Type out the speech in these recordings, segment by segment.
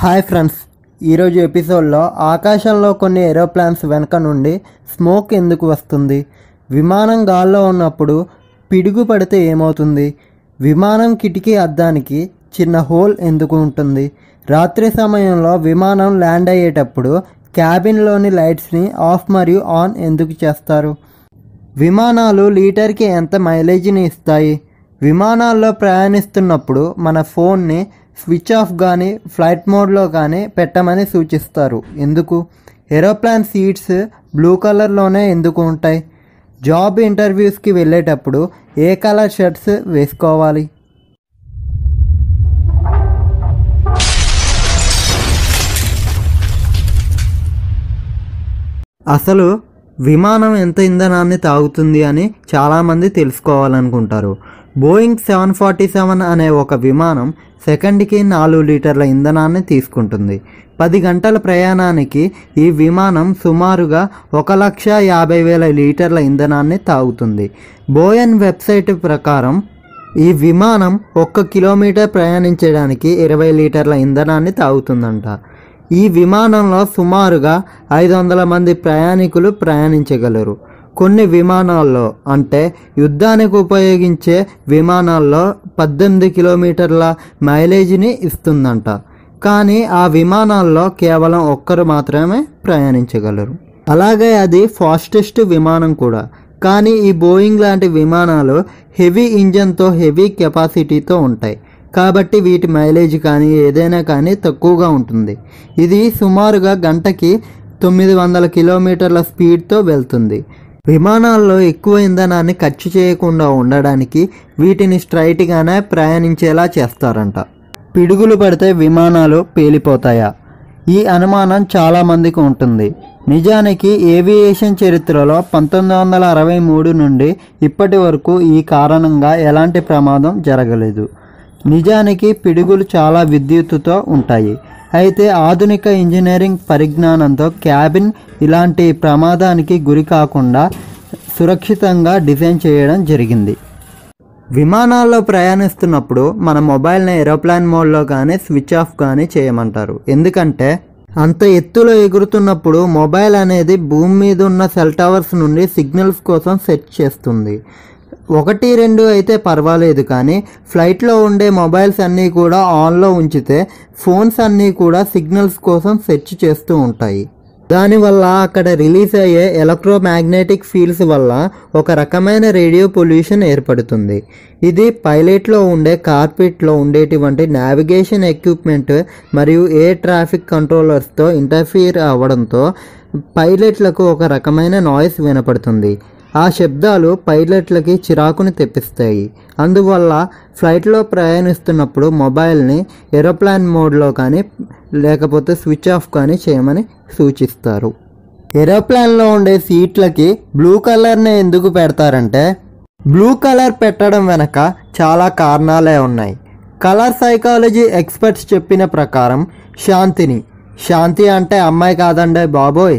hi friends ఈరోజు ఎపిసోడ్లో ఆకాశంలో కొన్ని ఏరోప్లాన్స్ వెనక నుండి స్మోక్ ఎందుకు వస్తుంది విమానం గాల్లో ఉన్నప్పుడు పిడుగు పడితే ఏమవుతుంది విమానం కిటికీ అద్దానికి చిన్న హోల్ ఎందుకు ఉంటుంది రాత్రి సమయంలో విమానం ల్యాండ్ అయ్యేటప్పుడు క్యాబిన్లోని లైట్స్ని ఆఫ్ మరియు ఆన్ ఎందుకు చేస్తారు విమానాలు లీటర్కి ఎంత మైలేజీని ఇస్తాయి విమానాల్లో ప్రయాణిస్తున్నప్పుడు మన ఫోన్ని స్విచ్ ఆఫ్ కానీ ఫ్లైట్ మోడ్లో కానీ పెట్టమని సూచిస్తారు ఎందుకు ఏరోప్లాన్ సీట్స్ బ్లూ కలర్లోనే ఎందుకు ఉంటాయి జాబ్ ఇంటర్వ్యూస్కి వెళ్ళేటప్పుడు ఏ కలర్ షర్ట్స్ వేసుకోవాలి అసలు విమానం ఎంత ఇంధనాన్ని తాగుతుంది అని చాలామంది తెలుసుకోవాలనుకుంటారు బోయింగ్ సెవెన్ ఫార్టీ సెవెన్ అనే ఒక విమానం సెకండ్కి నాలుగు లీటర్ల ఇంధనాన్ని తీసుకుంటుంది పది గంటల ప్రయాణానికి ఈ విమానం సుమారుగా ఒక లక్ష యాభై వేల లీటర్ల ఇంధనాన్ని తాగుతుంది బోయన్ వెబ్సైట్ ప్రకారం ఈ విమానం ఒక్క కిలోమీటర్ ప్రయాణించడానికి ఇరవై లీటర్ల ఇంధనాన్ని తాగుతుందంట ఈ విమానంలో సుమారుగా ఐదు వందల మంది ప్రయాణికులు ప్రయాణించగలరు కొన్ని విమానాల్లో అంటే యుద్ధానికి ఉపయోగించే విమానాల్లో పద్దెనిమిది కిలోమీటర్ల మైలేజీని ఇస్తుందంట కానీ ఆ విమానాల్లో కేవలం ఒక్కరు మాత్రమే ప్రయాణించగలరు అలాగే అది ఫాస్టెస్ట్ విమానం కూడా కానీ ఈ బోయింగ్ లాంటి విమానాలు హెవీ ఇంజన్తో హెవీ కెపాసిటీతో ఉంటాయి కాబట్టి వీటి మైలేజ్ కానీ ఏదైనా కానీ తక్కువగా ఉంటుంది ఇది సుమారుగా గంటకి తొమ్మిది వందల కిలోమీటర్ల స్పీడ్తో వెళ్తుంది విమానాల్లో ఎక్కువ ఇంధనాన్ని ఖర్చు చేయకుండా ఉండడానికి వీటిని స్ట్రైట్గానే ప్రయాణించేలా చేస్తారంట పిడుగులు పడితే విమానాలు పేలిపోతాయా ఈ అనుమానం చాలామందికి ఉంటుంది నిజానికి ఏవియేషన్ చరిత్రలో పంతొమ్మిది వందల అరవై మూడు నుండి ఇప్పటి వరకు ఈ కారణంగా ఎలాంటి ప్రమాదం జరగలేదు నిజానికి పిడుగులు చాలా విద్యుత్తుతో ఉంటాయి అయితే ఆధునిక ఇంజనీరింగ్ పరిజ్ఞానంతో క్యాబిన్ ఇలాంటి ప్రమాదానికి గురి కాకుండా సురక్షితంగా డిజైన్ చేయడం జరిగింది విమానాల్లో ప్రయాణిస్తున్నప్పుడు మన మొబైల్ని ఏరోప్లాన్ మోడ్లో కానీ స్విచ్ ఆఫ్ కానీ చేయమంటారు ఎందుకంటే అంత ఎత్తులో ఎగురుతున్నప్పుడు మొబైల్ అనేది భూమి మీద ఉన్న సెల్ టవర్స్ నుండి సిగ్నల్స్ కోసం సెట్ చేస్తుంది ఒకటి రెండు అయితే పర్వాలేదు కానీ ఫ్లైట్లో ఉండే మొబైల్స్ అన్నీ కూడా ఆన్లో ఉంచితే ఫోన్స్ అన్నీ కూడా సిగ్నల్స్ కోసం సెర్చ్ చేస్తూ ఉంటాయి దానివల్ల అక్కడ రిలీజ్ అయ్యే ఎలక్ట్రోమాగ్నెటిక్ ఫీల్డ్స్ వల్ల ఒక రకమైన రేడియో పొల్యూషన్ ఏర్పడుతుంది ఇది పైలట్లో ఉండే కార్పెట్లో ఉండేటువంటి నావిగేషన్ ఎక్విప్మెంట్ మరియు ఎయిర్ ట్రాఫిక్ కంట్రోలర్స్తో ఇంటర్ఫియర్ అవ్వడంతో పైలట్లకు ఒక రకమైన నాయిస్ వినపడుతుంది ఆ శబ్దాలు పైలట్లకి చిరాకుని తెప్పిస్తాయి అందువల్ల ఫ్లైట్లో ప్రయాణిస్తున్నప్పుడు మొబైల్ని ఏరోప్లాన్ మోడ్లో కానీ లేకపోతే స్విచ్ ఆఫ్ కానీ చేయమని సూచిస్తారు ఏరోప్లాన్లో ఉండే సీట్లకి బ్లూ కలర్ని ఎందుకు పెడతారంటే బ్లూ కలర్ పెట్టడం వెనక చాలా కారణాలే ఉన్నాయి కలర్ సైకాలజీ ఎక్స్పర్ట్స్ చెప్పిన ప్రకారం శాంతిని శాంతి అంటే అమ్మాయి కాదండే బాబోయ్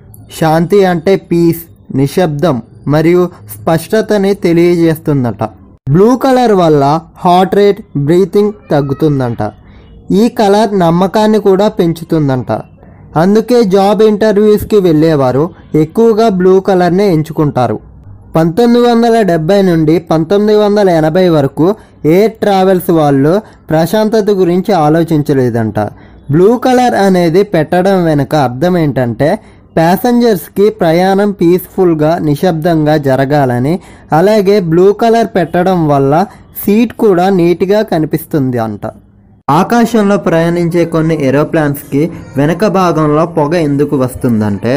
శాంతి అంటే పీస్ నిశ్శబ్దం మరియు స్పష్టతని తెలియజేస్తుందట బ్లూ కలర్ వల్ల హార్ట్ రేట్ బ్రీతింగ్ తగ్గుతుందంట ఈ కలర్ నమ్మకాన్ని కూడా పెంచుతుందంట అందుకే జాబ్ ఇంటర్వ్యూస్కి వెళ్ళేవారు ఎక్కువగా బ్లూ కలర్నే ఎంచుకుంటారు పంతొమ్మిది వందల డెబ్బై నుండి పంతొమ్మిది వందల ఎనభై వరకు ఎయిర్ ట్రావెల్స్ వాళ్ళు ప్రశాంతత గురించి ఆలోచించలేదంట బ్లూ కలర్ అనేది పెట్టడం వెనుక అర్థం ఏంటంటే ప్యాసింజర్స్కి ప్రయాణం పీస్ఫుల్గా నిశ్శబ్దంగా జరగాలని అలాగే బ్లూ కలర్ పెట్టడం వల్ల సీట్ కూడా నీట్గా కనిపిస్తుంది అంట ఆకాశంలో ప్రయాణించే కొన్ని ఏరోప్లాన్స్కి వెనక భాగంలో పొగ ఎందుకు వస్తుందంటే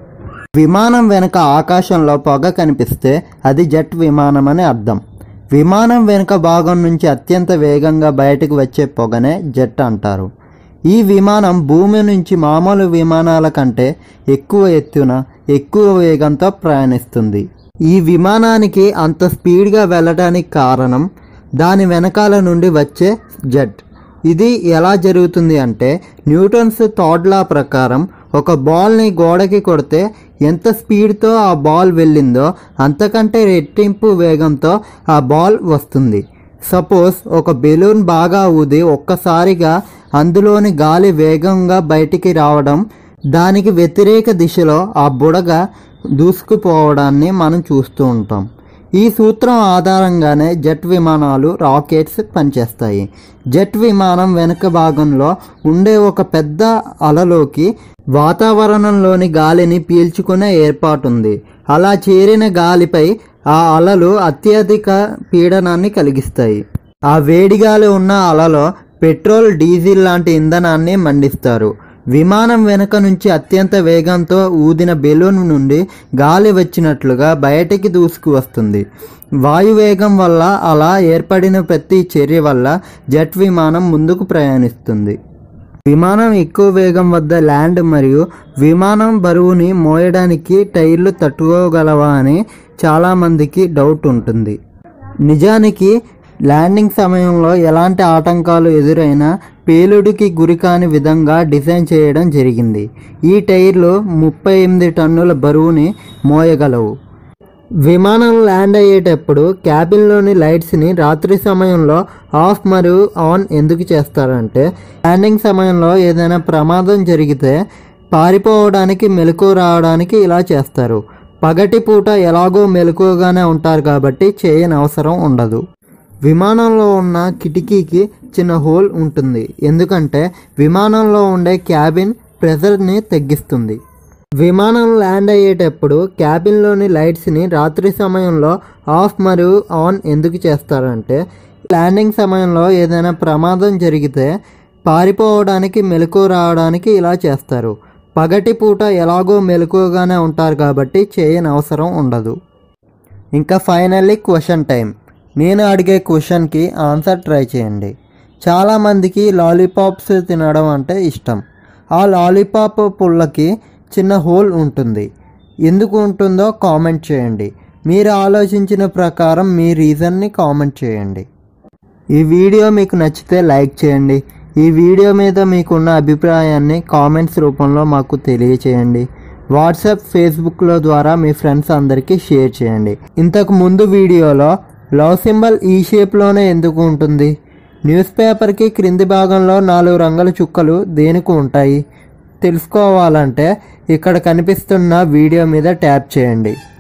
విమానం వెనుక ఆకాశంలో పొగ కనిపిస్తే అది జెట్ విమానం అని అర్థం విమానం వెనుక భాగం నుంచి అత్యంత వేగంగా బయటకు వచ్చే పొగనే జెట్ అంటారు ఈ విమానం భూమి నుంచి మామూలు విమానాల కంటే ఎక్కువ ఎత్తున ఎక్కువ వేగంతో ప్రయాణిస్తుంది ఈ విమానానికి అంత స్పీడ్గా వెళ్ళడానికి కారణం దాని వెనకాల నుండి వచ్చే జెట్ ఇది ఎలా జరుగుతుంది అంటే న్యూటన్స్ థాడ్ లా ప్రకారం ఒక బాల్ని గోడకి కొడితే ఎంత స్పీడ్తో ఆ బాల్ వెళ్ళిందో అంతకంటే రెట్టింపు వేగంతో ఆ బాల్ వస్తుంది సపోజ్ ఒక బెలూన్ బాగా ఊది ఒక్కసారిగా అందులోని గాలి వేగంగా బయటికి రావడం దానికి వ్యతిరేక దిశలో ఆ బుడగ దూసుకుపోవడాన్ని మనం చూస్తూ ఉంటాం ఈ సూత్రం ఆధారంగానే జెట్ విమానాలు రాకెట్స్ పనిచేస్తాయి జెట్ విమానం వెనుక భాగంలో ఉండే ఒక పెద్ద అలలోకి వాతావరణంలోని గాలిని పీల్చుకునే ఏర్పాటు ఉంది అలా చేరిన గాలిపై ఆ అలలు అత్యధిక పీడనాన్ని కలిగిస్తాయి ఆ వేడి గాలి ఉన్న అలలో పెట్రోల్ డీజిల్ లాంటి ఇంధనాన్ని మండిస్తారు విమానం వెనుక నుంచి అత్యంత వేగంతో ఊదిన బెలూన్ నుండి గాలి వచ్చినట్లుగా బయటికి దూసుకు వస్తుంది వాయువేగం వల్ల అలా ఏర్పడిన ప్రతి చర్య వల్ల జెట్ విమానం ముందుకు ప్రయాణిస్తుంది విమానం ఎక్కువ వేగం వద్ద ల్యాండ్ మరియు విమానం బరువుని మోయడానికి టైర్లు తట్టుకోగలవా అని చాలామందికి డౌట్ ఉంటుంది నిజానికి ల్యాండింగ్ సమయంలో ఎలాంటి ఆటంకాలు ఎదురైనా పేలుడికి గురికాని విధంగా డిజైన్ చేయడం జరిగింది ఈ టైర్లు ముప్పై ఎనిమిది టన్నుల బరువుని మోయగలవు విమానం ల్యాండ్ అయ్యేటప్పుడు క్యాబిన్లోని లైట్స్ని రాత్రి సమయంలో ఆఫ్ మరియు ఆన్ ఎందుకు చేస్తారంటే ల్యాండింగ్ సమయంలో ఏదైనా ప్రమాదం జరిగితే పారిపోవడానికి మెలకు రావడానికి ఇలా చేస్తారు పగటి పూట ఎలాగో మెలకుగానే ఉంటారు కాబట్టి చేయని అవసరం ఉండదు విమానంలో ఉన్న కిటికీకి చిన్న హోల్ ఉంటుంది ఎందుకంటే విమానంలో ఉండే క్యాబిన్ ప్రెజర్ని తగ్గిస్తుంది విమానం ల్యాండ్ అయ్యేటప్పుడు క్యాబిన్లోని లైట్స్ని రాత్రి సమయంలో ఆఫ్ మరియు ఆన్ ఎందుకు చేస్తారంటే ల్యాండింగ్ సమయంలో ఏదైనా ప్రమాదం జరిగితే పారిపోవడానికి మెలకు రావడానికి ఇలా చేస్తారు పగటి పూట ఎలాగో మెలకుగానే ఉంటారు కాబట్టి చేయని అవసరం ఉండదు ఇంకా ఫైనల్లీ క్వశ్చన్ టైం నేను అడిగే క్వశ్చన్కి ఆన్సర్ ట్రై చేయండి చాలామందికి లాలీపాప్స్ తినడం అంటే ఇష్టం ఆ లాలీపాప్ పుల్లకి చిన్న హోల్ ఉంటుంది ఎందుకు ఉంటుందో కామెంట్ చేయండి మీరు ఆలోచించిన ప్రకారం మీ రీజన్ని కామెంట్ చేయండి ఈ వీడియో మీకు నచ్చితే లైక్ చేయండి ఈ వీడియో మీద మీకున్న అభిప్రాయాన్ని కామెంట్స్ రూపంలో మాకు తెలియచేయండి వాట్సాప్ ఫేస్బుక్లో ద్వారా మీ ఫ్రెండ్స్ అందరికీ షేర్ చేయండి ఇంతకు ముందు వీడియోలో లవ్ సింబల్ ఈ షేప్లోనే ఎందుకు ఉంటుంది న్యూస్ పేపర్కి క్రింది భాగంలో నాలుగు రంగుల చుక్కలు దేనికి ఉంటాయి తెలుసుకోవాలంటే ఇక్కడ కనిపిస్తున్న వీడియో మీద ట్యాప్ చేయండి